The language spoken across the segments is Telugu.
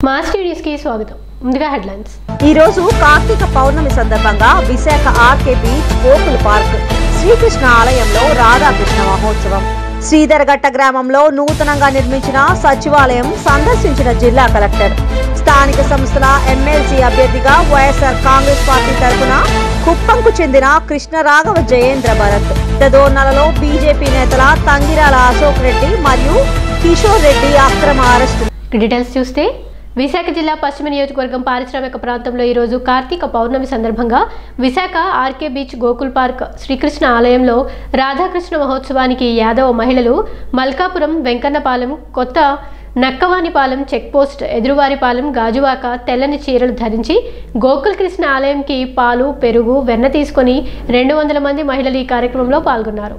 మాస్ టీవీస్కి స్వాగతం ముందుగా హెడ్లైన్స్ ఈ రోజు కార్తీక పౌర్ణమి సందర్భంగా Visakha RK beach Gokul park Srikrishna ఆలయంలో రాధాకృష్ణ మహోత్సవం శ్రీధరఘట్ట గ్రామంలో నూతనంగా నిర్మించిన సచివాలయం సందర్శించిన జిల్లా కలెక్టర్ స్థానిక సంస్థల ఎమ్మెల్సీ అభ్యర్థిగా వైఎస్ఆర్ కాంగ్రెస్ పార్టీ తరఫున కుప్పంకు చెందిన కృష్ణ రాఘవ జయేంద్ర భరత్ దోర్నలలో బీజేపీ నేతల తంగిరాల అశోక్ రెడ్డి మరియు కిషోర్ రెడ్డి అక్రమ అరెస్టు డీటెయిల్స్ చూస్తే విశాఖ జిల్లా పశ్చిమ నియోజకవర్గం పారిశ్రామిక ప్రాంతంలో ఈరోజు కార్తీక పౌర్ణమి సందర్భంగా Visakha RK beach Gokul park Srikrishna ఆలయంలో రాధాకృష్ణ మహోత్సవానికి యాదవ మహిళలు మల్కాపురం వెంకన్నపాలెం కొత్త నక్కవానిపాలెం చెక్పోస్ట్ ఎదురువారిపాలెం గాజువాక తెల్లని చీరలు ధరించి గోకుల్ కృష్ణ ఆలయంకి పాలు పెరుగు వెన్న తీసుకొని రెండు వందల మంది మహిళలు ఈ కార్యక్రమంలో పాల్గొన్నారు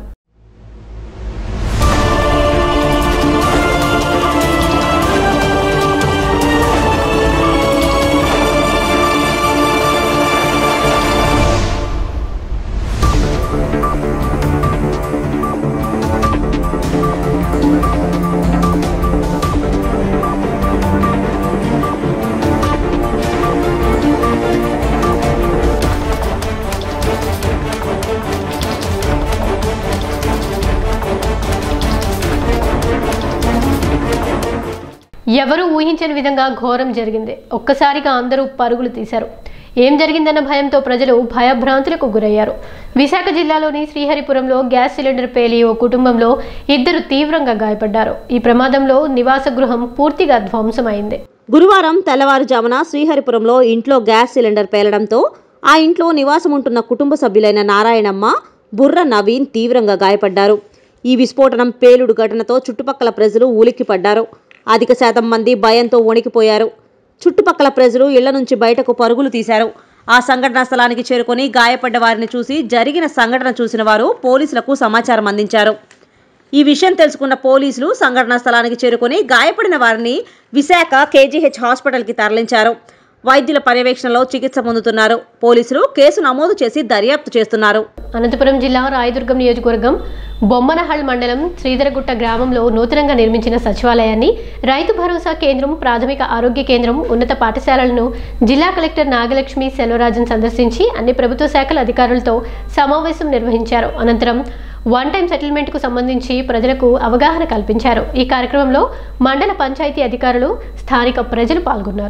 ఎవరూ ఊహించని విధంగా ఘోరం జరిగింది ఒక్కసారిగా అందరూ పరుగులు తీశారు ఏం జరిగిందన్న భయంతో ప్రజలు భయభ్రాంతులకు గురయ్యారు విశాఖ జిల్లాలోని శ్రీహరిపురంలో గ్యాస్ సిలిండర్ పేలి ఓ కుటుంబంలో ఇద్దరు తీవ్రంగా గాయపడ్డారు ఈ ప్రమాదంలో నివాస గృహం పూర్తిగా ధ్వంసమైంది గురువారం తెల్లవారుజామున శ్రీహరిపురంలో ఇంట్లో గ్యాస్ సిలిండర్ పేలడంతో ఆ ఇంట్లో నివాసం ఉంటున్న కుటుంబ సభ్యులైన నారాయణమ్మ బుర్ర నవీన్ తీవ్రంగా గాయపడ్డారు ఈ విస్ఫోటనం పేలుడు ఘటనతో చుట్టుపక్కల ప్రజలు ఉలిక్కిపడ్డారు అధిక శాతం మంది భయంతో వణికిపోయారు చుట్టుపక్కల ప్రజలు ఇళ్ల నుంచి బయటకు పరుగులు తీశారు ఆ సంఘటనా స్థలానికి చేరుకొని గాయపడ్డ వారిని చూసి జరిగిన సంఘటన చూసిన వారు పోలీసులకు సమాచారం అందించారు ఈ విషయం తెలుసుకున్న పోలీసులు సంఘటనా స్థలానికి చేరుకొని గాయపడిన వారిని విశాఖ కేజీహెచ్ హాస్పిటల్కి తరలించారు వైద్యుల పర్యవేక్షణలో చికిత్స పొందుతున్నారు పోలీసులు కేసు నమోదు చేసి దర్యాప్తు చేస్తున్నారు అనంతపురం జిల్లా రాయదుర్గం నియోజకవర్గం బొమ్మనహల్ మండలం శ్రీధరగుట్ట గ్రామంలో నూతనంగా నిర్మించిన సచివాలయాన్ని రైతు భరోసా కేంద్రం ప్రాథమిక ఆరోగ్య కేంద్రం ఉన్నత పాఠశాలలను జిల్లా కలెక్టర్ నాగలక్ష్మి సెల్వరాజన్ సందర్శించి అన్ని ప్రభుత్వ శాఖల అధికారులతో సమావేశం నిర్వహించారు అనంతరం వన్ టైం సెటిల్మెంట్కు సంబంధించి ప్రజలకు అవగాహన కల్పించారు ఈ కార్యక్రమంలో మండల పంచాయతీ అధికారులు స్థానిక ప్రజలు పాల్గొన్నారు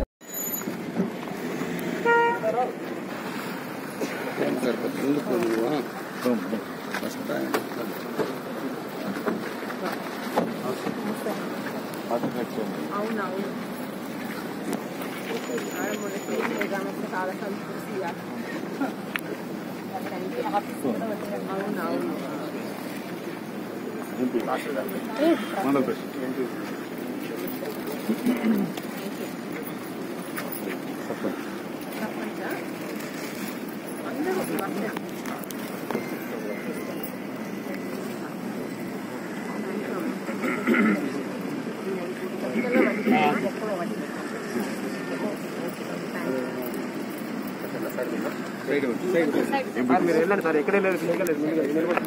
మీరు వెళ్ళండి సార్ ఎక్కడ లేదు సింగిల్ లేదు ముందుగా నిలబడి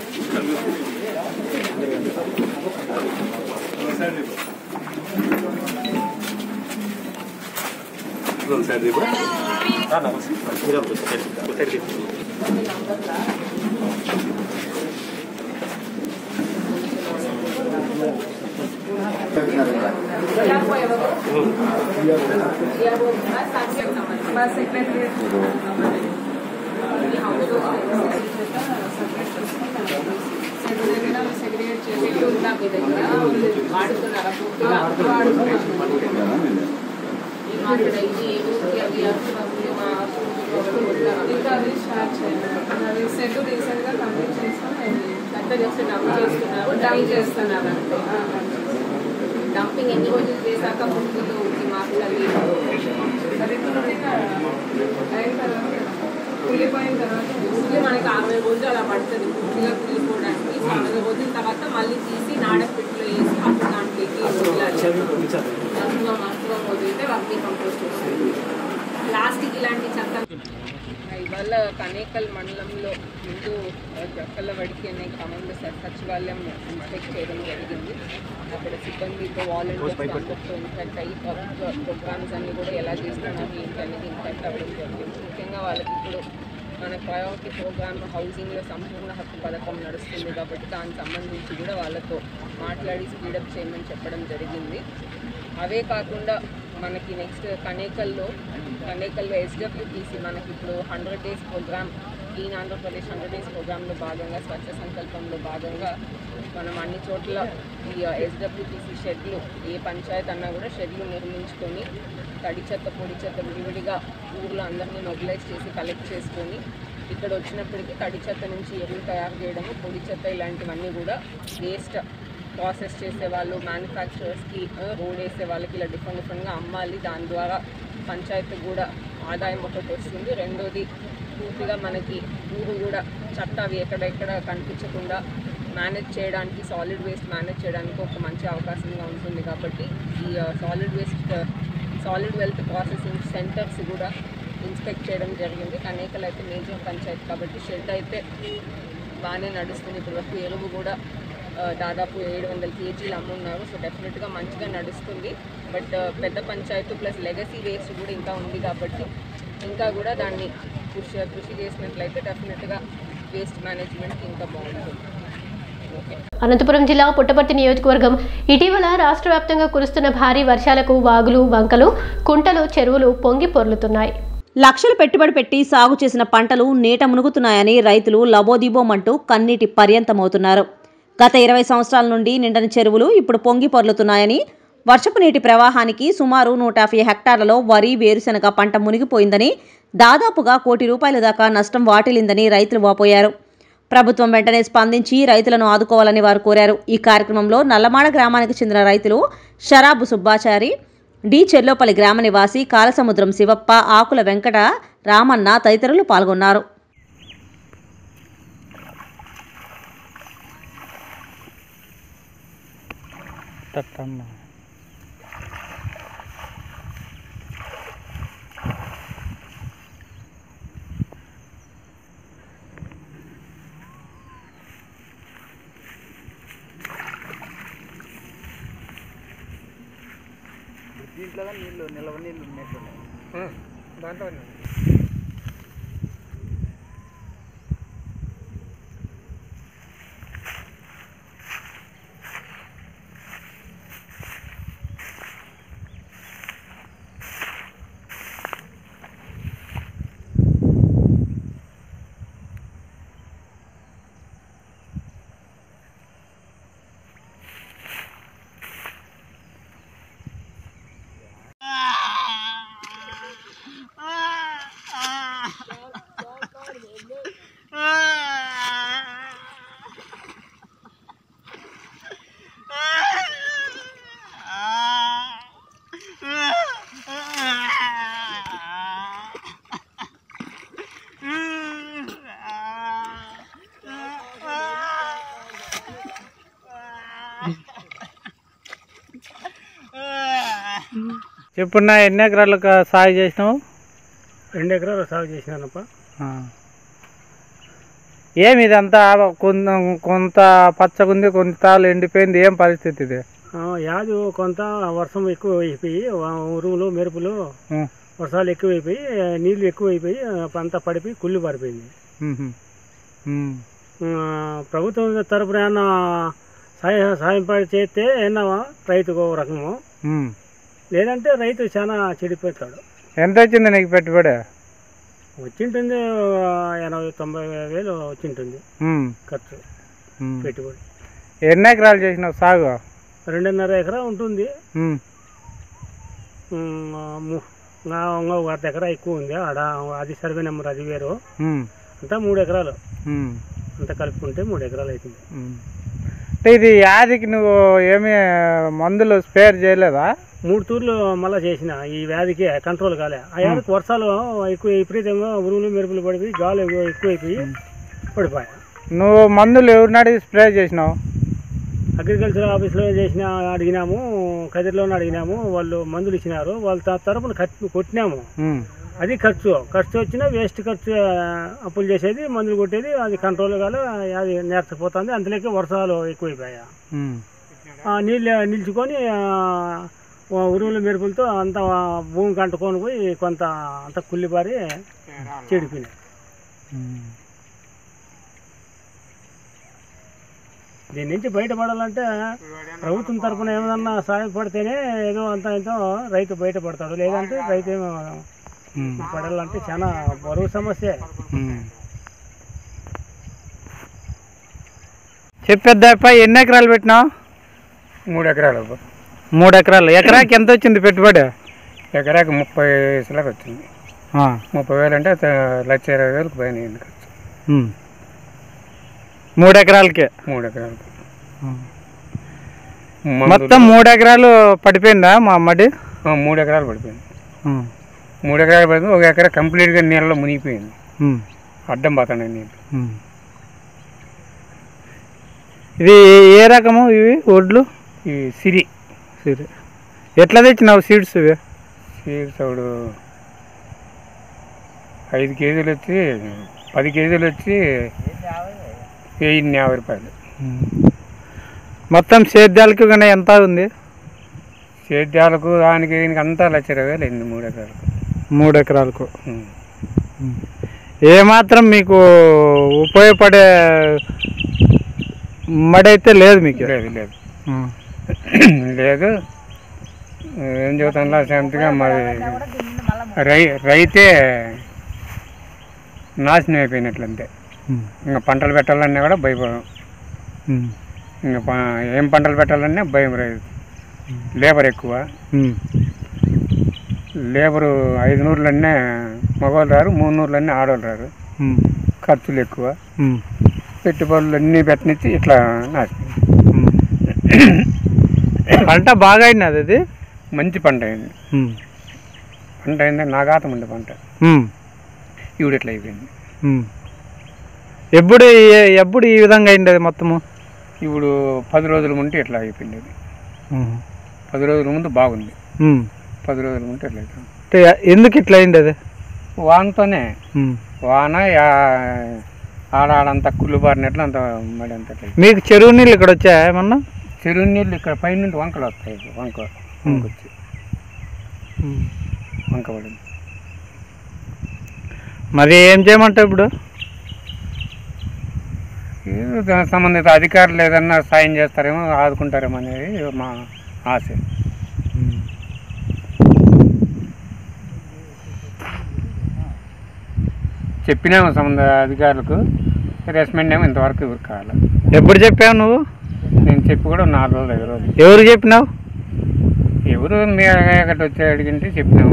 సెట్ రీసెంట్ గా కంప్లీట్ చేస్తాం అంటే జస్ట్ డబ్బు చేస్తున్నారు డబ్బు చేస్తున్నారు అంతే డంపింగ్ ఎన్ని రోజులు చేశాక ముందు మాకు అయిన తర్వాత కూలిపోయిన తర్వాత ముందు మనకి అరవై రోజులు అలా పడుతుంది పూర్తిగా కూలిపోవడానికి సో అరవై రోజుల తర్వాత మళ్ళీ తీసి నాడపెట్టులో వేసి అప్పుడు దాంట్లోకి వదిలాలి మస్తుగా మస్తుగా వదిలితే వర్మీ కంపోస్ట్ వస్తుంది ప్లాస్టిక్ ఇలాంటి చెత్త ఇవాళ కనేకల్ మండలంలో ముందు జక్కలవడికి అనే గ్రామంలో స- సచివాలయం ఇన్స్పెక్ట్ చేయడం జరిగింది అక్కడ సిబ్బందితో వాలంటీర్స్ అందరితో ఇన్ఫాక్ట్ అయ్యి ప్రభుత్వ ప్రోగ్రామ్స్ అన్ని కూడా ఎలా చేస్తున్నారు ఏంటి అనేది ఇన్ఫాక్ట్ అవ్వడం జరిగింది ముఖ్యంగా వాళ్ళకి ఇప్పుడు మన ప్రయారిటీ ప్రోగ్రామ్ హౌసింగ్లో సంపూర్ణ హక్కు పథకం నడుస్తుంది కాబట్టి దానికి సంబంధించి కూడా వాళ్ళతో మాట్లాడి స్పీడప్ చేయమని చెప్పడం జరిగింది అవే కాకుండా మనకి నెక్స్ట్ కనేకల్లో కనేకల్లో ఎస్డబ్ల్యూటీసీ మనకి ఇప్పుడు hundred days programme clean Andhra Pradesh hundred days ప్రోగ్రాంలో భాగంగా స్వచ్ఛ సంకల్పంలో భాగంగా మనం అన్ని చోట్ల ఈ ఎస్డబ్ల్యూటీసీ షెడ్లు ఏ పంచాయత్ అన్నా కూడా షెడ్లు నిర్మించుకొని తడి చెత్త పొడి చెత్త విడివిడిగా ఊర్లో అందరినీ మొబిలైజ్ చేసి కలెక్ట్ చేసుకొని ఇక్కడ వచ్చినప్పటికీ తడి చెత్త నుంచి ఎరువు తయారు చేయడము పొడి చెత్త ఇలాంటివన్నీ కూడా వేస్ట్ ప్రాసెస్ చేసే వాళ్ళు మ్యానుఫ్యాక్చరర్స్కి రోడ్ వేసే వాళ్ళకి ఇలా డిఫరెంట్ డిఫరెంట్గా అమ్మాలి దాని ద్వారా పంచాయతీ కూడా ఆదాయం ఒకటి వస్తుంది రెండోది పూర్తిగా మనకి ఊరు కూడా చట్ట అవి ఎక్కడెక్కడ కనిపించకుండా మేనేజ్ చేయడానికి సాలిడ్ వేస్ట్ మేనేజ్ చేయడానికి ఒక మంచి అవకాశంగా ఉంటుంది కాబట్టి ఈ solid waste solid wealth processing centres కూడా ఇన్స్పెక్ట్ చేయడం జరిగింది అనేకలు అయితే మేజర్ పంచాయతీ కాబట్టి షెడ్ అయితే బాగానే నడుస్తుంది ఇప్పుడు వరకు ఎరువు కూడా ఆ, దాదాపు ఏడు వందల కేజీలు అమ్మున్నారు సో డెఫినెట్గా మంచిగా నడుస్తుంది బట్ పెద్ద పంచాయతీ ప్లస్ లెగసీ వేస్ట్ కూడా ఇంకా ఉంది కాబట్టి ఇంకా కూడా దాన్ని కృషి కృషి చేసినట్లయితే డెఫినెట్గా వేస్ట్ మేనేజ్మెంట్ ఇంకా బాగుంటుంది ఓకే అనంతపురం జిల్లా పుట్టపర్తి నియోజకవర్గం ఇటీవల రాష్ట్ర వ్యాప్తంగా కురుస్తున్న భారీ వర్షాలకు వాగులు వంకలు కుంటలు చెరువులు పొంగి పొర్లుతున్నాయి లక్షలు పెట్టుబడి పెట్టి సాగు చేసిన పంటలు నీట మునుగుతున్నాయని రైతులు లబోదిబోమంటూ కన్నీటి పర్యంతమవుతున్నారు గత ఇరవై సంవత్సరాల నుండి నిండని చెరువులు ఇప్పుడు పొంగి పొర్లుతున్నాయని వర్షపు నీటి ప్రవాహానికి సుమారు నూట యాభై హెక్టార్లలో వరి వేరుశెనగ పంట మునిగిపోయిందని దాదాపుగా కోటి రూపాయల దాకా నష్టం వాటిల్లిందని రైతులు వాపోయారు ప్రభుత్వం వెంటనే స్పందించి రైతులను ఆదుకోవాలని వారు కోరారు ఈ కార్యక్రమంలో నల్లమాడ గ్రామానికి చెందిన రైతులు షరాబు సుబ్బాచారి డి చెర్లోపల్లి గ్రామ నివాసి కాలసముద్రం శివప్ప ఆకుల వెంకట రామన్న తదితరులు పాల్గొన్నారు దీంట్లో నీళ్ళు నిల్వ నీళ్ళు ఉన్నట్టున్నాయి దాంట్లో చెప్పున్నా ఎన్ని ఎకరాలకు సాగు చేసినావు రెండు ఎకరాలు సాగు చేసినానప్ప ఆ. ఏమి ఇదంతా కొంత కొంత పచ్చగుంది కొంత ఎండిపోయింది ఏం పరిస్థితి ఇది యాదు కొంత వర్షం ఎక్కువ అయిపోయి వా- ఉరుములు మెరుపులు ఉం. వర్షాలు ఎక్కువైపోయి నీళ్లు ఎక్కువైపోయి అంతా పడిపోయి కుళ్ళి పడిపోయింది మ్మ్. మ్మ్. ఆ, ప్రభుత్వం తరపున ఏమన్నా సాయం సాయం పడి చేస్తే ఏమన్నా రైతుకు ఒక రకము మ్మ్. లేదంటే రైతు చాలా చెడిపోతాడు ఎంత వచ్చింది నీకు పెట్టుబడి వచ్చింటుంది ఆ, ఎనభై తొంభై వేలు వచ్చింటుంది మ్మ్. ఖర్చు మ్మ్. పెట్టుబడి ఎన్ని ఎకరాలు చేసినావు సాగు రెండున్నర ఎకరా ఉంటుంది మ్మ్. ఉమ్, ఆ, ము- ఇంకా ఇంకా ఒక అర్ధ ఎకరా ఎక్కువ ఉంది ఆడ అది సర్వే నెంబర్ అది వేరు మ్మ్. అంతా మూడు ఎకరాలు మ్మ్. అంతా కలుపుకుంటే మూడు ఎకరాలు అవుతుంది మ్మ్. అంటే ఇది యాదికి నువ్వు ఏమి మందులు స్పేర్ చేయలేదా మూడు తూర్లు మళ్ళీ చేసిన ఈ వ్యాధికి కంట్రోల్ కాలే ఆ వ్యాధికి వర్షాలు ఎక్కువ విపరీతంగా ఉరుములు మెరుపులు పడిపోయి గాలి ఎక్కువ ఎక్కువైపోయి పడిపోయా నువ్వు మందులు ఎవరినాడి స్ప్రే చేసినావు అగ్రికల్చర్ ఆఫీస్లో చేసిన అడిగినాము కదిరిలోనే అడిగినాము వాళ్ళు మందులు ఇచ్చినారు వాళ్ళ త- తరపున కట్ కొట్టినాము మ్మ్. అది ఖర్చు ఖర్చు వచ్చినా వేస్ట్ ఖర్చు ఆ, అప్పులు చేసేది మందులు కొట్టేది అది కంట్రోల్ కాలే అది నేర్చకపోతుంది అందులోకి వర్షాలు ఎక్కువైపోయాయి ఉమ్. ఆ నీళ్ళు నిల్చుకొని ఆ, ఉరువుల మెరుపులతో అంత భూమి కంటుకొని పోయి కొంత అంత కుళ్ళిపారి చెడిపోయినాయి ఉమ్. దీని నుంచి బయటపడాలంటే ప్రభుత్వం తరపున ఏమన్నా సహాయపడితేనే ఏదో అంత ఎంతో రైతు బయటపడతాడు లేదంటే రైతు ఏమో ఉమ్. పడాలంటే చాలా బరువు సమస్య ఉమ్. చెప్పేద్దాపా ఎన్ని ఎకరాలు పెట్టినావు మూడు ఎకరాలు మూడు ఎకరాలు ఎకరాకి ఎంత వచ్చింది పెట్టుబడి ఎకరాకి ముప్పై వేసులకు వచ్చింది ఆ. ముప్పై వేలు అంటే లక్ష ఇరవై వేలకు పైన అయింది ఖర్చు ఉమ్. మూడు ఎకరాలకే మూడు ఎకరాలకు ఉమ్. మందులు- మొత్తం మూడు ఎకరాలు పడిపోయిందా మా మడి ఆ, మూడు ఎకరాలు పడిపోయింది ఉమ్. మూడు ఎకరాలు పడిపోయింది ఒక ఎకరా కంప్లీట్గా నీళ్ళలో మునిగిపోయింది ఉమ్. అడ్డం పోతున్నాయి నీళ్ళు ఉమ్. ఇది ఏ రకము ఇవి వడ్లు ఈ సిరి సరే ఎట్లా తెచ్చినావు సీడ్స్ ఇవి సిరి తోడు ఐదు కేజీలు వచ్చి పది కేజీలు వచ్చి వెయ్యి యాభై రూపాయలు ఉమ్. మొత్తం సేద్యాలకి కానీ ఎంత ఉంది సేద్యాలకు దానికి దీనికి అంతా లక్ష ఇరవై వేలు అయింది మూడు ఎకరాలకు మూడు ఎకరాలకు ఉం. ఏమాత్రం మీకు ఉపయోగపడే మడి అయితే లేదు మీకు లేదు లేదు ఉం. లేదు ఏం చెబుతాను శాంతిగా మరి రై రైతే నాశనం అయిపోయినట్లంతే ఉం. ఇంకా పంటలు పెట్టాలన్నా కూడా భయపడం ఉం. ఇంకా ప- ఏం పంటలు పెట్టాలన్నా భయం రైతు లేబర్ ఎక్కువ ఉం. లేబరు ఐదు నూరులన్నీ మగవాళ్ళు రారు మూడు నూరులన్నీ ఆడవాళ్ళు రారు ఉం. ఖర్చులు ఎక్కువ ఉం. పెట్టుబడులు అన్నీ పెట్టనిచ్చి ఇట్లా నాశనం ఉం. పంట బాగా అయినది అది మంచి పంట అయింది ఉం. పంట అయింది నాగాతం ఉండే పంట ఉం. ఇప్పుడు ఇట్లా అయిపోయింది ఉం. ఎప్పుడు ఈ- ఎప్పుడు ఈ విధంగా అయింది అది మొత్తము ఇప్పుడు పది రోజుల ముందు ఇట్లా అయిపోయింది అది ఉం. పది రోజుల ముందు బాగుంది ఉం. పది రోజుల ముందు ఇట్లా అయిపోయింది అంటే ఎందుకు ఇట్లా అయింది అది వానతోనే ఉం. వాన యా- ఆడాడంత కుళ్ళు బారినట్లు అంత మడి అంత ఇట్లా అయిపోయింది. మీకు చెరువు నీళ్ళు ఇక్కడ వచ్చాయా ఏమన్నా చెరువు నీళ్ళు ఇక్కడ పైనుండి వంకలు వస్తాయి వంక వంక వచ్చి ఉం. వంక పడింది మరి ఏం చేయమంటావు ఇప్పుడు ఏదో దానికి సంబంధిత అధికారులు ఏదన్నా సాయం చేస్తారేమో ఆదుకుంటారేమో అనేది మా ఆశ చెప్పినాము సంబంధ అధికారులకు రెస్మెంట్ ఏమో ఇంతవరకు ఎవరికి కావాలి ఎప్పుడు చెప్పావు నువ్వు నేను చెప్పి కూడా నాలుగు రోజులు ఐదు రోజులు ఎవరు చెప్పినావు ఎవరు మీ ఎక్కడ వచ్చి అడిగింటే చెప్పినాము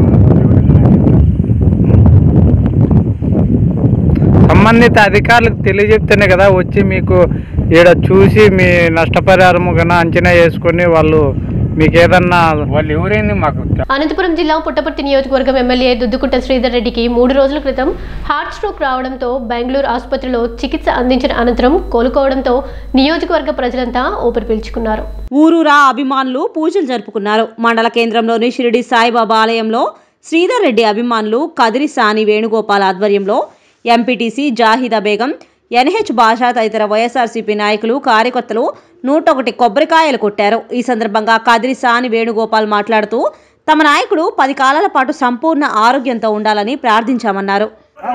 సంబంధిత అధికారులకు తెలియజెప్తేనే కదా వచ్చి మీకు ఈడ చూసి మీ నష్టపరిహారము కన్నా అంచనా వేసుకొని వాళ్ళు మీకు ఏదన్నా వాళ్ళు ఎవరైంది మాకు అనంతపురం జిల్లా పుట్టపర్తి నియోజకవర్గం ఎమ్మెల్యే దుద్దుకుంట శ్రీధర్ రెడ్డికి మూడు రోజుల క్రితం హార్ట్ స్ట్రోక్ రావడంతో బెంగళూరు ఆసుపత్రిలో చికిత్స అందించిన అనంతరం కోలుకోవడంతో నియోజకవర్గ ప్రజలంతా ఊపిరి పీల్చుకున్నారు ఊరూరా అభిమానులు పూజలు జరుపుకున్నారు మండల కేంద్రంలోని షిరిడి సాయిబాబా ఆలయంలో శ్రీధర్ రెడ్డి అభిమానులు కదిరి సాని వేణుగోపాల్ ఆధ్వర్యంలో ఎంపీటీసీ జాహిదా బేగం ఎన్హెచ్ భాషా తదితర వైఎస్ఆర్సీపీ నాయకులు కార్యకర్తలు నూట ఒకటి కొబ్బరికాయలు కొట్టారు ఈ సందర్భంగా కదిరి సాని వేణుగోపాల్ మాట్లాడుతూ తమ నాయకుడు పది కాలాల పాటు సంపూర్ణ ఆరోగ్యంతో ఉండాలని ప్రార్థించామన్నారు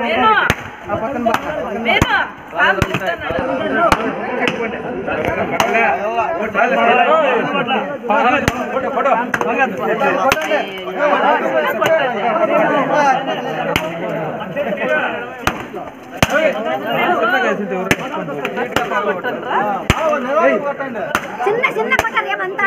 చిన్న చిన్న కొట్టారు ఏమంతా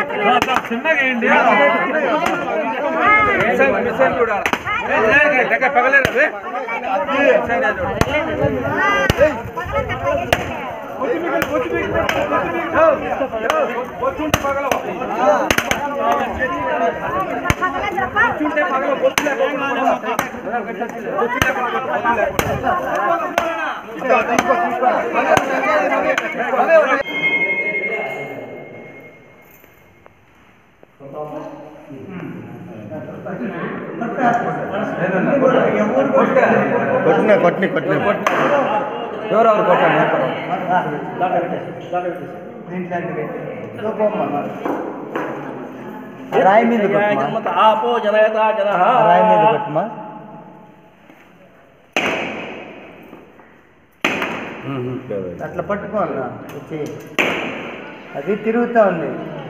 ఎవరు కొట్టిన కొట్టిన కొట్టిన ఎవరెవరు కొట్టాను రాయి మీద ఆపో జనయత జన రాయి మీద కొట్టమా అట్లా పట్టుకోవాలా వచ్చి అది తిరుగుతా ఉంది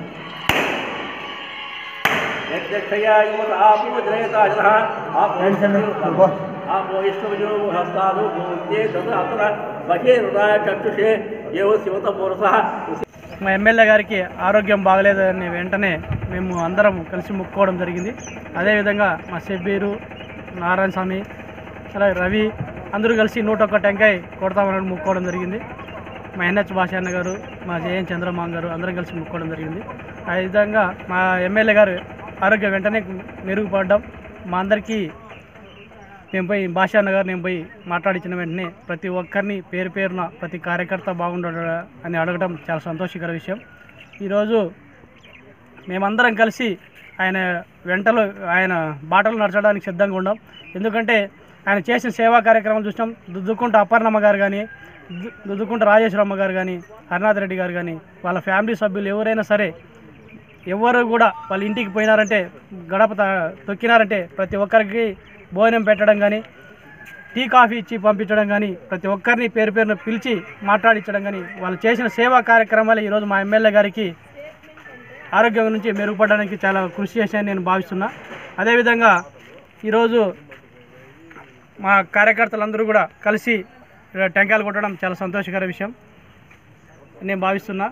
ఆపో జనయత జన ఆపో టెన్షన్ నువ్వు ఆపో ఇష్టవిజో హస్తాలు భూతే తద అతర బహే హృదయ చక్షుషే ఏవో శివత పురుష మా ఎమ్మెల్యే గారికి ఆరోగ్యం బాగలేదని వెంటనే మేము అందరం కలిసి మొక్కుకోవడం జరిగింది అదేవిధంగా మా షబ్బీరు నారాయణ స్వామి అలాగే రవి అందరూ కలిసి నూట ఒక్క టెంకాయ కొడతామని మొక్కుకోవడం జరిగింది మా ఎన్హెచ్ భాషాన్న గారు మా జేఎన్ చంద్రమోహన్ గారు అందరం కలిసి మొక్కుకోవడం జరిగింది ఆ విధంగా మా ఎమ్మెల్యే గారు ఆరోగ్యం వెంటనే మెరుగుపడడం మా అందరికీ మేము పోయి భాషాన్న గారు నేను పోయి మాట్లాడించిన వెంటనే ప్రతి ఒక్కరిని పేరు పేరున ప్రతి కార్యకర్త బాగుండడం అని అడగడం చాలా సంతోషకర విషయం ఈరోజు మేమందరం కలిసి ఆయన వెంటలో ఆయన బాటలు నడచడానికి సిద్ధంగా ఉన్నాం ఎందుకంటే ఆయన చేసిన సేవా కార్యక్రమాలు చూసినాం దుద్దుకుంట అపర్ణమ్మ గారు కానీ దు- దుద్దుకుంట రాజేశ్వరమ్మ గారు కానీ హరినాథ్ రెడ్డి గారు కానీ వాళ్ళ ఫ్యామిలీ సభ్యులు ఎవరైనా సరే ఎవరు కూడా వాళ్ళ ఇంటికి పోయినారంటే గడప త- తొక్కినారంటే ప్రతి ఒక్కరికి భోజనం పెట్టడం కానీ టీ కాఫీ ఇచ్చి పంపించడం కానీ ప్రతి ఒక్కరిని పేరు పేరున పిలిచి మాట్లాడించడం కానీ వాళ్ళు చేసిన సేవా కార్యక్రమాలు ఈరోజు మా ఎమ్మెల్యే గారికి ఆరోగ్యం నుంచి మెరుగుపడడానికి చాలా కృషి చేశానని నేను భావిస్తున్నా అదేవిధంగా ఈరోజు మా కార్యకర్తలందరూ కూడా కలిసి ఇక్కడ టెంకాయలు కొట్టడం చాలా సంతోషకర విషయం నేను భావిస్తున్నా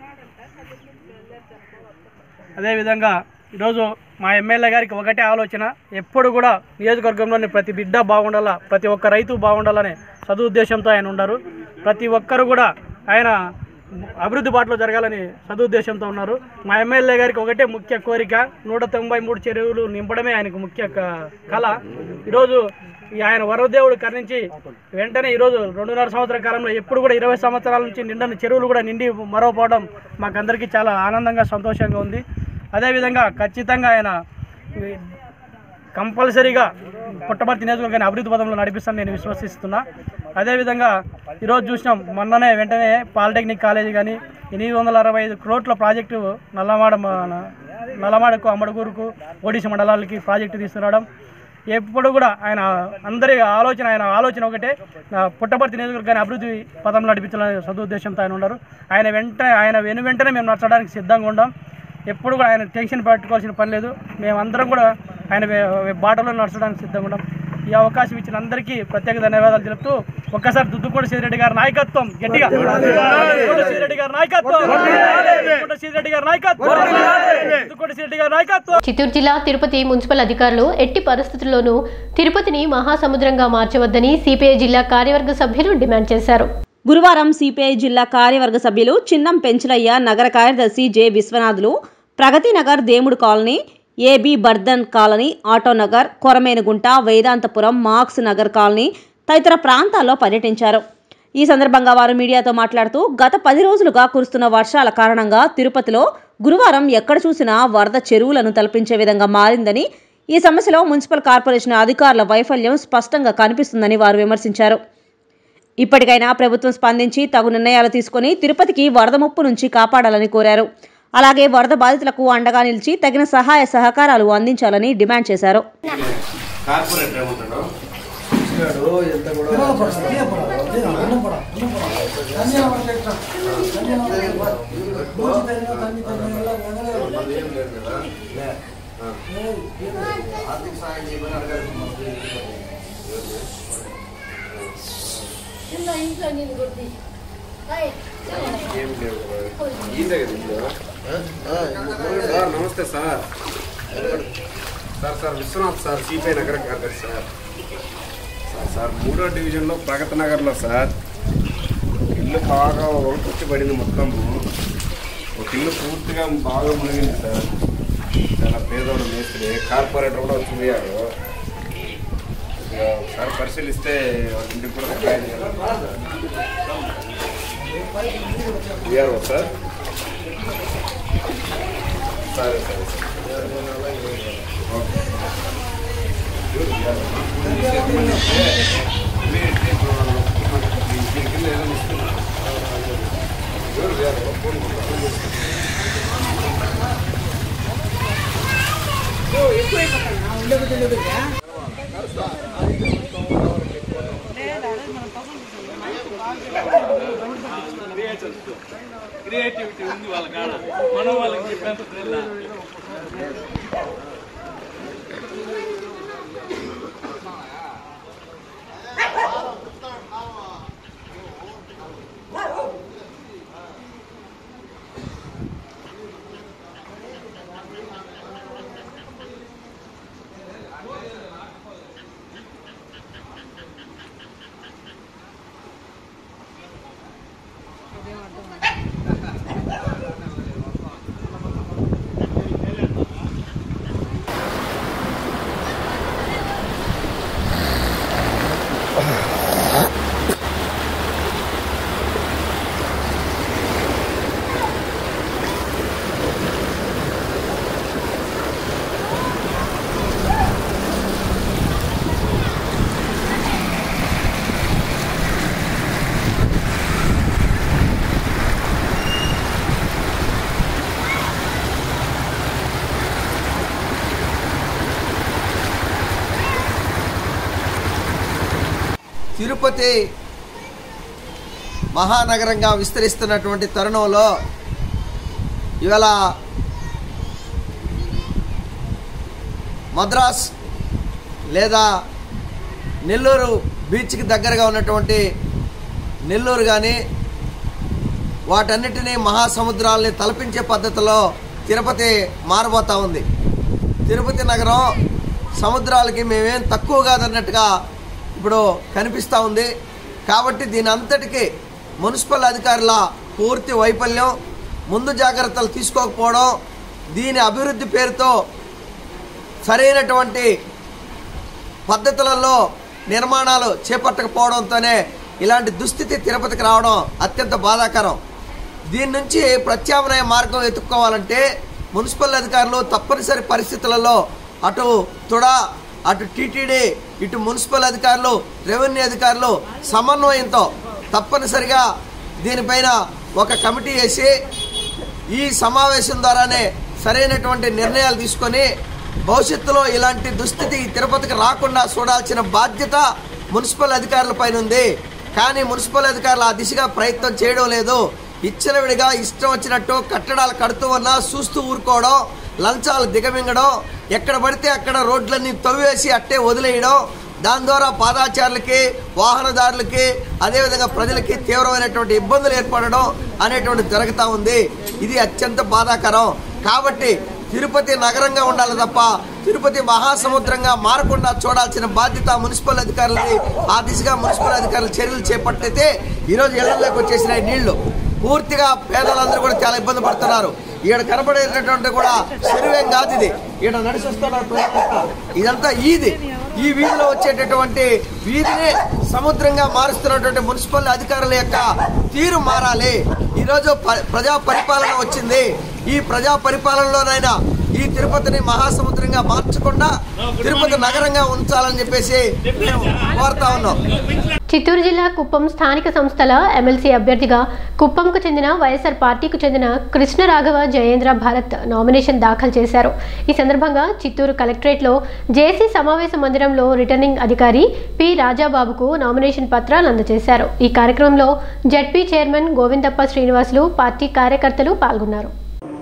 అదేవిధంగా ఈరోజు మా ఎమ్మెల్యే గారికి ఒకటే ఆలోచన ఎప్పుడు కూడా నియోజకవర్గంలోని ప్రతి బిడ్డ బాగుండాలా ప్రతి ఒక్క రైతు బాగుండాలనే సదుద్దేశంతో ఆయన ఉన్నారు ప్రతి ఒక్కరు కూడా ఆయన అభివృద్ధి బాటలో జరగాలని సదుద్దేశంతో ఉన్నారు మా ఎమ్మెల్యే గారికి ఒకటే ముఖ్య కోరిక నూట తొంభై మూడు చెరువులు నింపడమే ఆయనకు ముఖ్య క- కళ ఈరోజు ఈ ఆయన వరదేవుడు కరుణించి వెంటనే ఈరోజు రెండున్నర సంవత్సరాల కాలంలో ఎప్పుడు కూడా ఇరవై సంవత్సరాల నుంచి నిండని చెరువులు కూడా నిండి మరవపోవడం మాకందరికీ చాలా ఆనందంగా సంతోషంగా ఉంది అదేవిధంగా ఖచ్చితంగా ఆయన ఈ కంపల్సరీగా పుట్టపర్తి నియోజకవర్గాన్ని అభివృద్ధి పదంలో నడిపిస్తాను నేను విశ్వసిస్తున్నా అదేవిధంగా ఈరోజు చూసినాం మొన్ననే వెంటనే పాలిటెక్నిక్ కాలేజీ కానీ ఎనిమిది వందల అరవై ఐదు కోట్ల ప్రాజెక్టు నల్లమాడ మ- నల్లమాడకు అమ్మడగూరుకు ఒడిశా మండలాలకి ప్రాజెక్టు తీసుకురావడం ఎప్పుడు కూడా ఆయన అందరి ఆలోచన ఆయన ఆలోచన ఒకటే నా పుట్టపర్తి నియోజకవర్గాన్ని అభివృద్ధి పదంలో నడిపించాలనే సదుద్దేశంతో ఆయన ఉన్నారు ఆయన వెంటనే ఆయన వెను వెంటనే మేము నడచడానికి సిద్ధంగా ఉన్నాం ఎప్పుడు కూడా ఆయన టెన్షన్ పెట్టుకోవాల్సిన పని లేదు మేమందరం కూడా ఆయన వే- వే- బాటలో నడచడానికి సిద్ధంగా ఉన్నాం ఈ అవకాశం ఇచ్చిన అందరికీ ప్రత్యేక ధన్యవాదాలు తెలుపుతూ ఒక్కసారి దుద్దుకోట శ్రీరెడ్డి గారి నాయకత్వం గట్టిగా దుద్దుకోట శ్రీరెడ్డి గారి నాయకత్వం దుద్దుకోట శ్రీరెడ్డి గారి నాయకత్వం దుద్దుకోట శ్రీరెడ్డి గారి నాయకత్వం చిత్తూరు జిల్లా తిరుపతి మున్సిపల్ అధికారులు ఎట్టి పరిస్థితుల్లోనూ తిరుపతిని మహాసముద్రంగా మార్చవద్దని సిపిఐ జిల్లా కార్యవర్గ సభ్యులు డిమాండ్ చేశారు గురువారం సిపిఐ జిల్లా కార్యవర్గ సభ్యులు చిన్నం పెంచలయ్య నగర కార్యదర్శి J Viswanathulu Pragathi Nagar Demudu colony AB Bardhan colony Autonagar Koramenugunta Vedanthapuram Marx Nagar colony తదితర ప్రాంతాల్లో పర్యటించారు ఈ సందర్భంగా వారు మీడియాతో మాట్లాడుతూ గత పది రోజులుగా కురుస్తున్న వర్షాల కారణంగా తిరుపతిలో గురువారం ఎక్కడ చూసినా వరద చెరువులను తలపించే విధంగా మారిందని ఈ సమస్యలో మున్సిపల్ కార్పొరేషన్ అధికారుల వైఫల్యం స్పష్టంగా కనిపిస్తుందని వారు విమర్శించారు ఇప్పటికైనా ప్రభుత్వం స్పందించి తగు నిర్ణయాలు తీసుకొని తిరుపతికి వరద ముప్పు నుంచి కాపాడాలని కోరారు అలాగే వరద బాధితులకు అండగా నిలిచి తగిన సహాయ సహకారాలు అందించాలని డిమాండ్ చేశారు కార్పొరేటర్ ఏమంటాడు ఆర్థిక సహాయం చేయమని అడగాలి ఏం లేవు ఈజీ కదా ఇందులో? సార్ నమస్తే sir sir sir Viswanath sir CPI నగర కార్యదర్శి సార్ సార్ సార్ మూడో డివిజన్లో ప్రగతి నగర్లో సార్ ఇల్లు బాగా ఒకటి పడింది మొత్తము ఒక ఇల్లు పూర్తిగా బాగా మునిగింది సార్ చాలా పేదోడు మేస్త్రి కార్పొరేటర్ కూడా వచ్చి పోయారు ఇక ఒకసారి పరిశీలిస్తే వాళ్ళ ఇంటికి కూడా సహాయం చేయాలి పోయారు సార్ సరే సరే ఓకే క్రియేటివిటీ ఉంది వాళ్ళ కాడ మనం వాళ్ళకి చెప్పేంత తెల్లా తిరుపతి మహానగరంగా విస్తరిస్తున్నటువంటి తరుణంలో ఇవాళ మద్రాస్ లేదా నెల్లూరు బీచ్కి దగ్గరగా ఉన్నటువంటి నెల్లూరు కానీ వాటన్నిటినీ మహాసముద్రాల్ని తలపించే పద్ధతిలో తిరుపతి మారబోతా ఉంది తిరుపతి నగరం సముద్రాలకి మేమేం తక్కువ కాదన్నట్టుగా ఇప్పుడు కనిపిస్తూ ఉంది కాబట్టి దీని అంతటికీ మున్సిపల్ అధికారుల పూర్తి వైఫల్యం ముందు జాగ్రత్తలు తీసుకోకపోవడం దీని అభివృద్ధి పేరుతో సరైనటువంటి పద్ధతులలో నిర్మాణాలు చేపట్టకపోవడంతోనే ఇలాంటి దుస్థితి తిరుపతికి రావడం అత్యంత బాధాకరం దీని నుంచి ప్రత్యామ్నాయ మార్గం వెతుక్కోవాలంటే మున్సిపల్ అధికారులు తప్పనిసరి పరిస్థితులలో అటు తుడా అటు టీటీడీ ఇటు మున్సిపల్ అధికారులు రెవెన్యూ అధికారులు సమన్వయంతో తప్పనిసరిగా దీనిపైన ఒక కమిటీ వేసి ఈ సమావేశం ద్వారానే సరైనటువంటి నిర్ణయాలు తీసుకొని భవిష్యత్తులో ఇలాంటి దుస్థితి తిరుపతికి రాకుండా చూడాల్సిన బాధ్యత మున్సిపల్ అధికారులపైన ఉంది కానీ మున్సిపల్ అధికారులు ఆ దిశగా ప్రయత్నం చేయడం లేదు ఇచ్చినవిడిగా ఇష్టం వచ్చినట్టు కట్టడాలు కడుతూ ఉన్నా చూస్తూ ఊరుకోవడం లంచాలు దిగమింగడం ఎక్కడ పడితే అక్కడ రోడ్లన్నీ తవ్వేసి అట్టే వదిలేయడం దాని ద్వారా పాదాచారులకి వాహనదారులకి అదేవిధంగా ప్రజలకి తీవ్రమైనటువంటి ఇబ్బందులు ఏర్పడడం అనేటువంటి జరుగుతూ ఉంది ఇది అత్యంత బాధాకరం కాబట్టి తిరుపతి నగరంగా ఉండాలి తప్ప తిరుపతి మహాసముద్రంగా మారకుండా చూడాల్సిన బాధ్యత మున్సిపల్ అధికారులది ఆ దిశగా మున్సిపల్ అధికారులు చర్యలు చేపట్టితే ఈరోజు ఇళ్లలోకి వచ్చేసినాయి నీళ్లు పూర్తిగా పేదలందరూ కూడా చాలా ఇబ్బంది పడుతున్నారు ఈడ కనబడేటటువంటి కూడా చెరువేం కాదు ఇది ఈడ నడిచి వస్తున్నారు ప్రజలంతా. ఇదంతా ఈది ఈ వీధిలో వచ్చేటటువంటి వీధిని సముద్రంగా మారుస్తున్నటువంటి మున్సిపల్ అధికారుల యొక్క తీరు మారాలి ఈరోజు ప- ప్రజా పరిపాలన వచ్చింది ఈ ప్రజా పరిపాలనలోనైనా ఈ తిరుపతిని మహాసముద్రంగా మార్చకుండా తిరుపతి నగరంగా ఉంచాలని చెప్పేసి మేము కోరుతా ఉన్నాం చిత్తూరు జిల్లా కుప్పం స్థానిక సంస్థల ఎమ్మెల్సీ అభ్యర్థిగా కుప్పంకు చెందిన వైఎస్ఆర్ పార్టీకి చెందిన కృష్ణరాఘవ జయేంద్ర భారత్ నామినేషన్ దాఖలు చేశారు ఈ సందర్భంగా చిత్తూరు కలెక్టరేట్లో జేసీ సమావేశ మందిరంలో రిటర్నింగ్ అధికారి పి రాజాబాబుకు నామినేషన్ పత్రాలు అందజేశారు ఈ కార్యక్రమంలో ZP chairman Govindappa Srinivasulu party కార్యకర్తలు పాల్గొన్నారు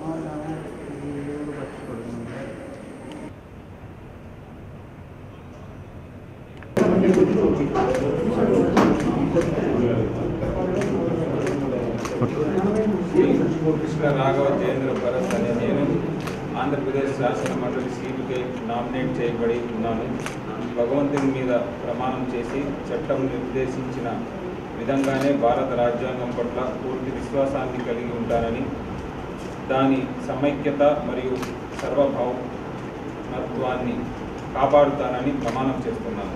కృష్ణ రాఘవ జయేంద్ర భరత్ అనే నేను ఆంధ్రప్రదేశ్ శాసన మండలి సీటుకై నామినేట్ చేయబడి ఉన్నాను భగవంతుని మీద ప్రమాణం చేసి చట్టం నిర్దేశించిన విధంగానే భారత రాజ్యాంగం పట్ల పూర్తి విశ్వాసాన్ని కలిగి ఉంటానని దాని సమైక్యత మరియు సర్వభౌమత్వాన్ని కాపాడుతానని ప్రమాణం చేస్తున్నాను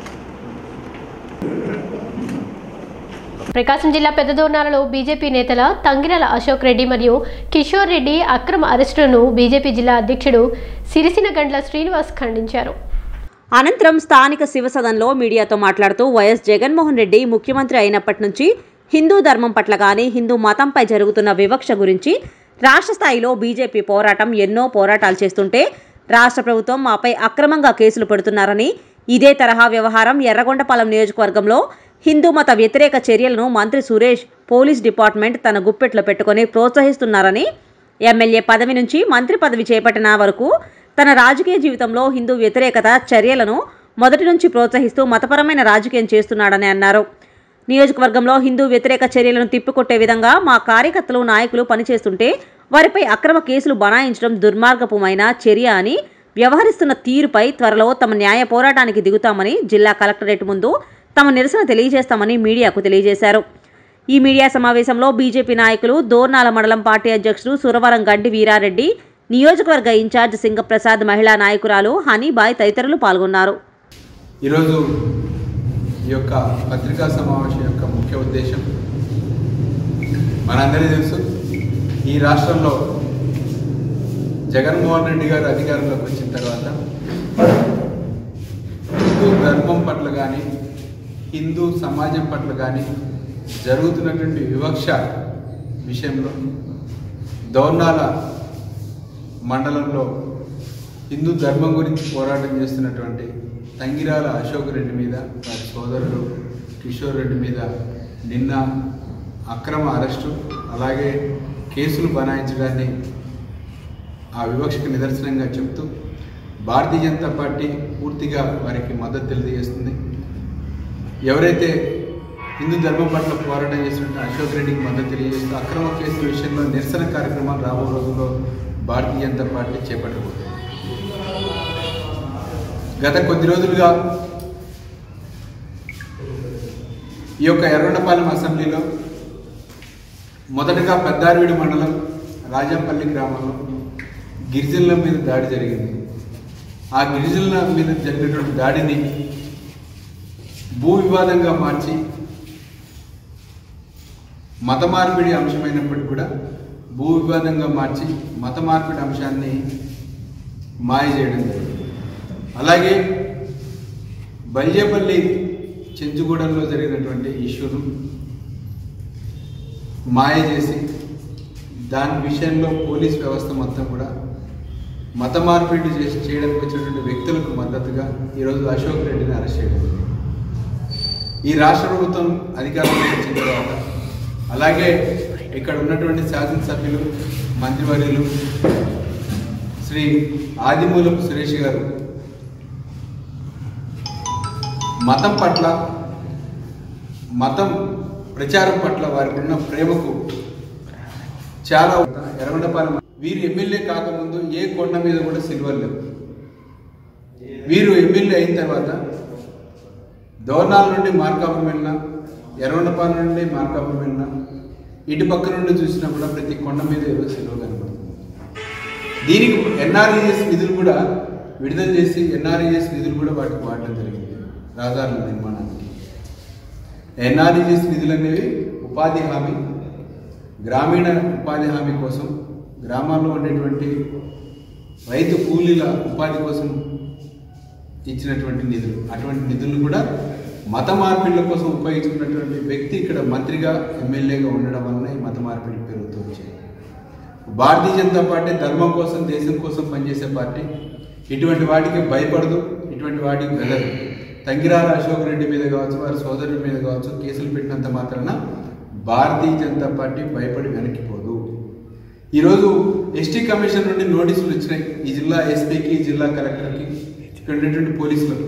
ప్రకాశం జిల్లా పెద్దదోర్నాలలో బీజేపీ నేతల తంగిరల అశోక్ రెడ్డి మరియు కిషోర్ రెడ్డి అక్రమ అరెస్టులను బీజేపీ జిల్లా అధ్యక్షుడు సిరిసిన గండ్ల శ్రీనివాస్ ఖండించారు అనంతరం స్థానిక శివసదన్లో మీడియాతో మాట్లాడుతూ వైఎస్ జగన్మోహన్ రెడ్డి ముఖ్యమంత్రి అయినప్పటి నుంచి హిందూ ధర్మం పట్ల కానీ హిందూ మతంపై జరుగుతున్న వివక్ష గురించి రాష్ట్ర స్థాయిలో బీజేపీ పోరాటం ఎన్నో పోరాటాలు చేస్తుంటే రాష్ట్ర ప్రభుత్వం మాపై అక్రమంగా కేసులు పెడుతున్నారని ఇదే తరహా వ్యవహారం ఎర్రగొండపాలెం నియోజకవర్గంలో హిందూ మత వ్యతిరేక చర్యలను మంత్రి సురేష్ పోలీస్ డిపార్ట్మెంట్ తన గుప్పెట్లో పెట్టుకొని ప్రోత్సహిస్తున్నారని ఎమ్మెల్యే పదవి నుంచి మంత్రి పదవి చేపట్టిన వరకు తన రాజకీయ జీవితంలో హిందూ వ్యతిరేకత చర్యలను మొదటి నుంచి ప్రోత్సహిస్తూ మతపరమైన రాజకీయం చేస్తున్నాడని అన్నారు నియోజకవర్గంలో హిందూ వ్యతిరేక చర్యలను తిప్పికొట్టే విధంగా మా కార్యకర్తలు నాయకులు పనిచేస్తుంటే వారిపై అక్రమ కేసులు బనాయించడం దుర్మార్గపుమైన చర్య అని వ్యవహరిస్తున్న తీరుపై త్వరలో తమ న్యాయ పోరాటానికి దిగుతామని జిల్లా కలెక్టరేట్ ముందు తమ నిరసన తెలియజేస్తామని మీడియాకు తెలియజేశారు ఈ మీడియా సమావేశంలో బీజేపీ నాయకులు దోర్నాల మండలం పార్టీ అధ్యక్షుడు సురవరం గడ్డి వీరారెడ్డి నియోజకవర్గ ఇన్ఛార్జ్ సింగప్రసాద్ మహిళా నాయకురాలు హనీబాయ్ తదితరులు పాల్గొన్నారు ఈరోజు ఈ యొక్క పత్రికా సమావేశం యొక్క ముఖ్య ఉద్దేశం మనందరికీ తెలుసు ఈ రాష్ట్రంలో జగన్మోహన్ రెడ్డి గారు అధికారంలోకి వచ్చిన తర్వాత హిందూ ధర్మం పట్ల కానీ హిందూ సమాజం పట్ల కానీ జరుగుతున్నటువంటి వివక్ష విషయంలో దౌర్నాల మండలంలో హిందూ ధర్మం గురించి పోరాటం చేస్తున్నటువంటి తంగిరాల అశోక్ రెడ్డి మీద వారి సోదరుడు కిషోర్ రెడ్డి మీద నిన్న అక్రమ అరెస్టు అలాగే కేసులు బనాయించడాన్ని ఆ వివక్షకు నిదర్శనంగా చెప్తూ భారతీయ జనతా పార్టీ పూర్తిగా వారికి మద్దతు తెలియజేస్తుంది ఎవరైతే హిందూ ధర్మం పట్ల పోరాటం చేస్తున్న అశోక్ రెడ్డికి మద్దతు తెలియజేస్తూ అక్రమ కేసుల విషయంలో నిరసన కార్యక్రమాలు రాబో రోజుల్లో భారతీయ జనతా పార్టీ చేపట్టబోతుంది గత కొద్ది రోజులుగా ఈ యొక్క ఎర్రగొండపాలెం అసెంబ్లీలో మొదటగా పెద్దారవీడి మండలం రాజంపల్లి గ్రామంలో గిరిజనుల మీద దాడి జరిగింది ఆ గిరిజనుల మీద జరిగినటువంటి దాడిని భూ వివాదంగా మార్చి మత మార్పిడి అంశమైనప్పటికీ కూడా భూ వివాదంగా మార్చి మత మార్పిడి అంశాన్ని మాయ చేయడం జరిగింది అలాగే బల్యేపల్లి చెంచుగూడెంలో జరిగినటువంటి ఇష్యూను మాయ చేసి దాని విషయంలో పోలీస్ వ్యవస్థ మొత్తం కూడా మత మార్పిడి చేసి చేయడానికి వచ్చినటువంటి వ్యక్తులకు మద్దతుగా ఈరోజు అశోక్ రెడ్డిని అరెస్ట్ చేయడం జరిగింది. ఈ రాష్ట్ర ప్రభుత్వం అధికారంలోకి వచ్చిన తర్వాత అలాగే ఇక్కడ ఉన్నటువంటి శాసనసభ్యులు మంత్రివర్యులు శ్రీ ఆదిమూలపు సురేష్ గారు మతం పట్ల మతం ప్రచారం పట్ల వారికి ఉన్న ప్రేమకు చాలా ఎర్రగొండపాలెం వీరు ఎమ్మెల్యే కాకముందు ఏ కొండ మీద కూడా సిల్వర్ లేవు వీరు ఎమ్మెల్యే అయిన తర్వాత దోర్నాల నుండి మార్కాపురం వెళ్ళినా ఎర్రగొండపాలెం నుండి మార్కాపురం వెళ్ళినా ఇటు పక్క నుండి చూసినా కూడా ప్రతి కొండ మీద ఏదో సిల్వ కనబడుతుంది దీనికి ఎన్ఆర్ఈఎస్ నిధులు కూడా విడుదల చేసి ఎన్ఆర్ఈఎస్ నిధులు కూడా వాటికి వాడడం జరిగింది రహదారుల నిర్మాణానికి ఎన్ఆర్ఈఎస్ నిధులు అనేవి ఉపాధి హామీ గ్రామీణ ఉపాధి హామీ కోసం గ్రామాల్లో ఉండేటువంటి రైతు కూలీల ఉపాధి కోసం ఇచ్చినటువంటి నిధులు అటువంటి నిధులను కూడా మత మార్పిడుల కోసం ఉపయోగించుకున్నటువంటి వ్యక్తి ఇక్కడ మంత్రిగా ఎమ్మెల్యేగా ఉండడం వలన ఈ మత మార్పిడి పెరుగుతూ వచ్చాయి భారతీయ జనతా పార్టీ ధర్మం కోసం దేశం కోసం పనిచేసే పార్టీ ఇటువంటి వాటికి భయపడదు ఇటువంటి వాటికి వెళ్ళదు తంగిరాల అశోక్ రెడ్డి మీద కావచ్చు వారి సోదరుడి మీద కావచ్చు కేసులు పెట్టినంత మాత్రాన భారతీయ జనతా పార్టీ భయపడి వెనక్కిపోదు ఈరోజు ఎస్టీ కమిషన్ నుండి నోటీసులు వచ్చినాయి ఈ జిల్లా ఎస్పీకి జిల్లా కలెక్టర్కి ఇక్కడ ఉన్నటువంటి పోలీసులకు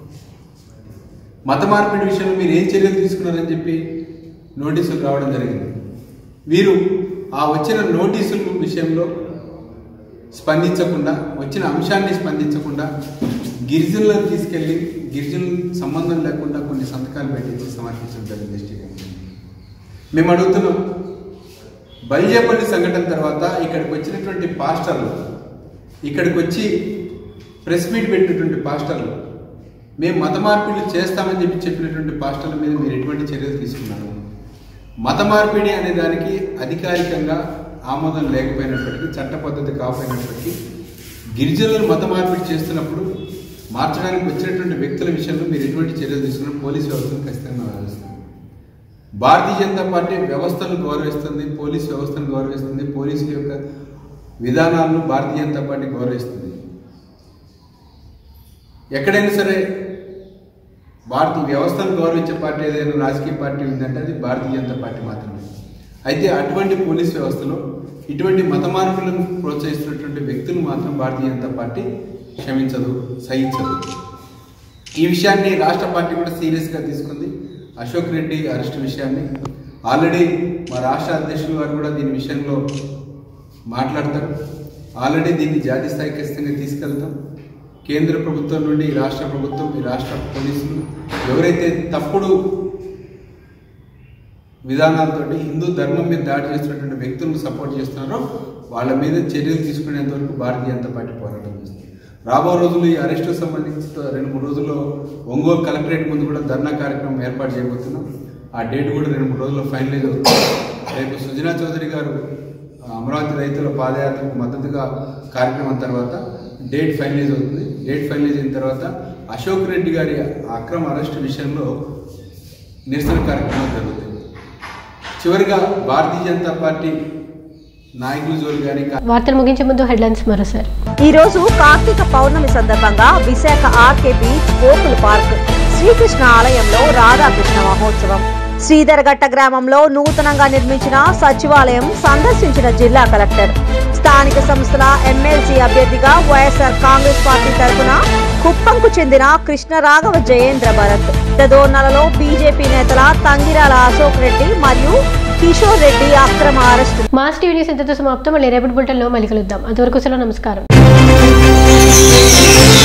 మత మార్పిడి విషయంలో మీరు ఏం చర్యలు తీసుకున్నారని చెప్పి నోటీసులు రావడం జరిగింది వీరు ఆ వచ్చిన నోటీసుల విషయంలో స్పందించకుండా వచ్చిన అంశాన్ని స్పందించకుండా గిరిజనులను తీసుకెళ్లి గిరిజనుల సంబంధం లేకుండా కొన్ని సంతకాలు పెట్టించి సమర్పించడం జరిగింది ఎస్టీ కమిషన్ మేము అడుగుతున్నాం బల్యేపల్లి సంఘటన తర్వాత ఇక్కడికి వచ్చినటువంటి పాస్టర్లు ఇక్కడికి వచ్చి ప్రెస్ మీట్ పెట్టినటువంటి పాస్టర్లు మేము మత మార్పిడి చేస్తామని చెప్పి చెప్పినటువంటి పాస్టర్ల మీద మీరు ఎటువంటి చర్యలు తీసుకున్నారు మత మార్పిడి అనే దానికి అధికారికంగా ఆమోదం లేకపోయినప్పటికీ చట్ట పద్ధతి కాకపోయినప్పటికీ గిరిజనులను మత మార్పిడి చేస్తున్నప్పుడు మార్చడానికి వచ్చినటువంటి వ్యక్తుల విషయంలో మీరు ఎటువంటి చర్యలు తీసుకున్నారు పోలీస్ వ్యవస్థను ఖచ్చితంగా వ్యవహరిస్తుంది భారతీయ జనతా పార్టీ వ్యవస్థను గౌరవిస్తుంది పోలీస్ వ్యవస్థను గౌరవిస్తుంది పోలీసుల యొక్క విధానాలను భారతీయ జనతా పార్టీ గౌరవిస్తుంది ఎక్కడైనా సరే భారతీయ వ్యవస్థను గౌరవించే పార్టీ ఏదైనా రాజకీయ పార్టీ ఉందంటే అది భారతీయ జనతా పార్టీ మాత్రమే అయితే అటువంటి పోలీస్ వ్యవస్థలో ఇటువంటి మత మార్పులను ప్రోత్సహిస్తున్నటువంటి వ్యక్తులు మాత్రం భారతీయ జనతా పార్టీ క్షమించదు సహించదు ఈ విషయాన్ని రాష్ట్ర పార్టీ కూడా సీరియస్గా తీసుకుంది అశోక్ రెడ్డి అరెస్ట్ విషయాన్ని ఆల్రెడీ మా రాష్ట్ర అధ్యక్షులు వారు కూడా దీని విషయంలో మాట్లాడతారు ఆల్రెడీ దీన్ని జాతీయ స్థాయి ఖచ్చితంగా తీసుకెళ్తాం కేంద్ర ప్రభుత్వం నుండి ఈ రాష్ట్ర ప్రభుత్వం ఈ రాష్ట్ర పోలీసులు ఎవరైతే తప్పుడు విధానాలతోటి హిందూ ధర్మం మీద దాడి చేస్తున్నటువంటి వ్యక్తులను సపోర్ట్ చేస్తున్నారో వాళ్ళ మీద చర్యలు తీసుకునేంత వరకు భారతీయ జనతా పార్టీ పోరాటం చేస్తుంది రాబో రోజులు ఈ అరెస్టు సంబంధించి రెండు మూడు రోజుల్లో ఒంగోలు కలెక్టరేట్ ముందు కూడా ధర్నా కార్యక్రమం ఏర్పాటు చేయబోతున్నాం ఆ డేట్ కూడా రెండు మూడు రోజుల్లో ఫైనలైజ్ అవుతుంది రేపు సుజనా చౌదరి గారు ఆ, అమరావతి రైతుల పాదయాత్రకు మద్దతుగా కార్యక్రమం తర్వాత డేట్ ఫైనలైజ్ అవుతుంది డేట్ ఫైనలైజ్ అయిన తర్వాత అశోక్ రెడ్డి గారి అక్రమ అరెస్ట్ విషయంలో నిరసన కార్యక్రమాలు జరుగుతాయి చివరిగా భారతీయ జనతా పార్టీ నాయకులు జోలు కానీ వార్తలు ముగించే ముందు హెడ్లైన్స్ మరోసారి ఈ రోజు కార్తీక పౌర్ణమి సందర్భంగా Visakha RK beach Gokul park Srikrishna ఆలయంలో రాధాకృష్ణ మహోత్సవం శ్రీధరఘట్ట గ్రామంలో నూతనంగా నిర్మించిన సచివాలయం సందర్శించిన జిల్లా కలెక్టర్ స్థానిక సంస్థల ఎమ్మెల్సీ అభ్యర్థిగా వైఎస్ఆర్ కాంగ్రెస్ పార్టీ తరఫున కుప్పంకు చెందిన కృష్ణరాఘవ జయేంద్ర భరత్ దోర్నలలో బీజేపీ నేతల తంగిరాల అశోక్ రెడ్డి మరియు కిషోర్ రెడ్డి అక్రమ అరెస్టు మాస్ టీవీ న్యూస్ ఇంతతో సమాప్తం మళ్ళీ రేపటి బులెటిన్లో మళ్ళీ కలుద్దాం అంతవరకు సెలవు నమస్కారం